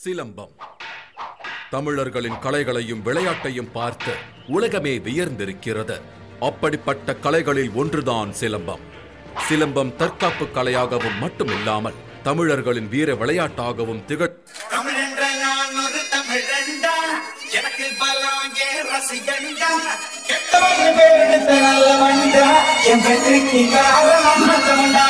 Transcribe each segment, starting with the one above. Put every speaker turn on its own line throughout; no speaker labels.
சிலம்பம் தமிழர்களின் கலைகளையும் விளையாட்டையும் பார்த்து உலகமே வியர்ந்திருக்கிறது அப்படிப்பட்ட கலைகளில் ஒன்றுதான் சிலம்பம் சிலம்பம் தற்காப்பு கலையாகவும் மட்டுமில்லாமல் தமிழர்களின் வீர விளையாட்டாகவும் திகழ்
தமிழென்ற நான் ஒரு தமிழண்டா எனக்கு பலம் ஏன் ரசிகண்டா கெட்டவங்க பேர் எடுத்த நல்ல வண்டா என் பெண்ணுக்கு காரணம் மத்தவண்டா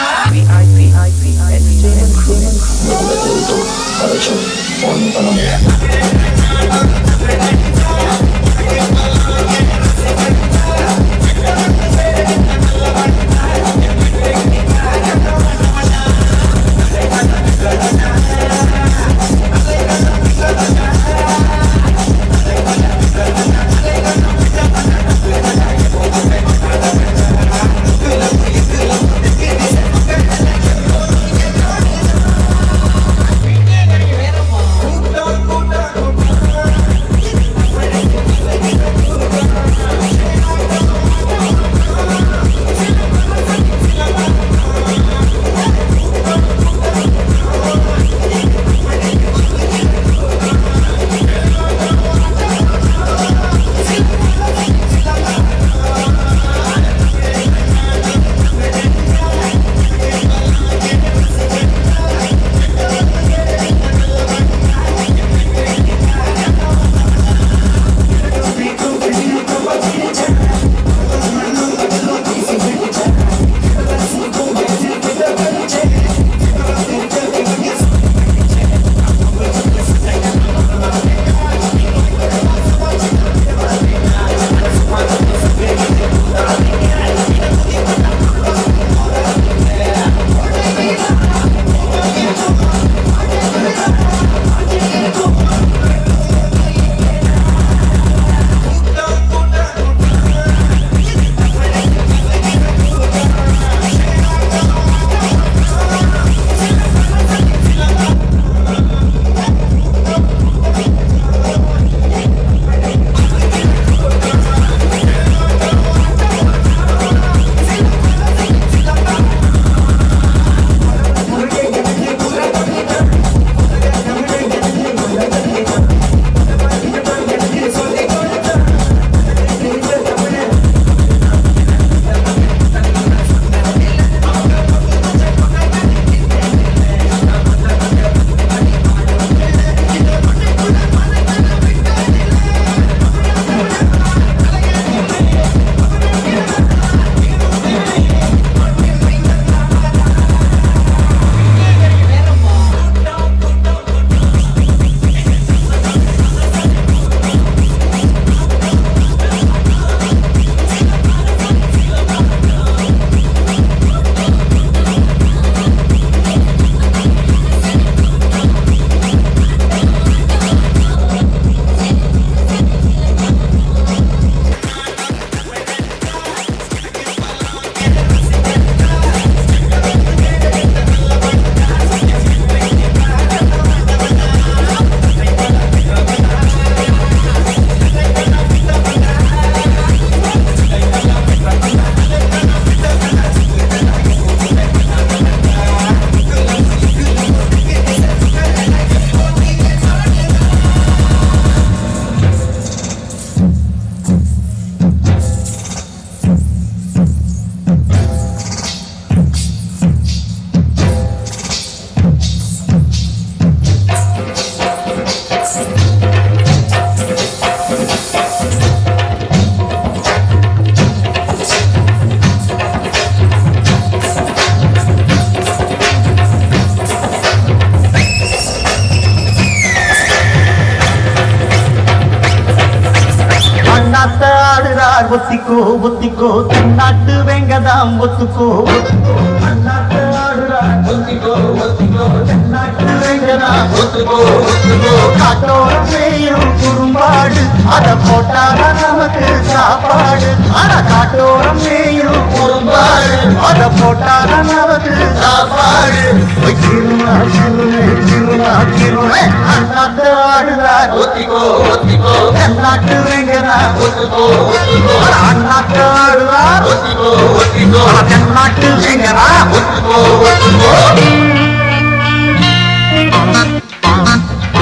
அண்ணாத்த ஆடுறார் ஒத்திக்கோ ஒத்திக்கோ தென்னாட்டு வெங்கதாம் ஒத்துக்கோ ஒத்துக்கோ. அண்ணாத்த ஆடுறார் ஒத்திக்கோ ஒத்திக்கோ தென்னாட்டு வெங்கதாம் ஒத்துக்கோ ஒத்துக்கோ காட்டோரம் மேயும் குறும்பாடு அத போட்டாதான் நமக்கு சாப்பாடு அட காட்டோரம் மேயும் குறும்பாடு அத போட்டாதான் நமக்கு சாப்பாடு ஒய் திருநா திருநே திருநா திருநே அண்ணாத்த ஆடுறார் ஒத்திக்கோ ஒத்திக்கோ தென்னாட்டு வெங்கதா ஒத்துக்கோ ஒத்துக்கோ அண்ணாத்த ஆடுறார் ஒத்திக்கோ ஒத்திக்கோ தென்னாட்டு வெங்கதா ஒத்துக்கோ ஒத்துக்கோ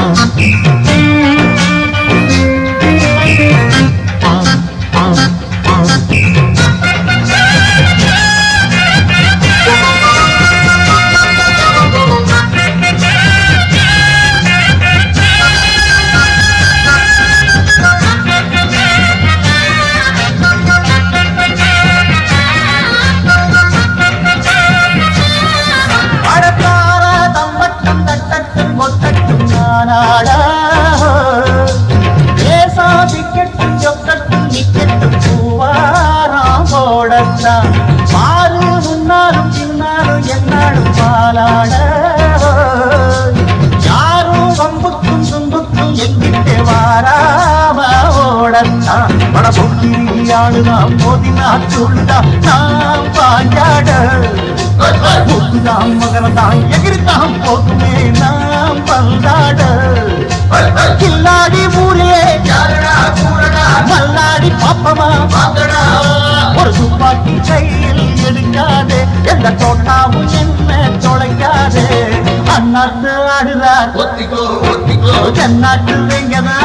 வாராம ஓடத்தான் பட பொக்கிரியாளுதான் போதினா சொல்லுதான் நாம் பாஞ்சாட முத்துதான் மகரதான் எகிரித்தான் போதுமே நாம் பந்தாட கில்லாடி ஊரே மல்லாடி பாப்பமா ஒரு துப்பாக்கி கையில் எடுக்காதே எந்த தோட்டாவும் என்ன தொலைக்காதே அண்ணாத்து ஆடுறார் தென்னாட்டு வெங்கனா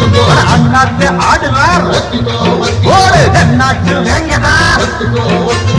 அண்ணாத்து ஆடுறார் ஓடு தென்னாட்டு வெங்கனா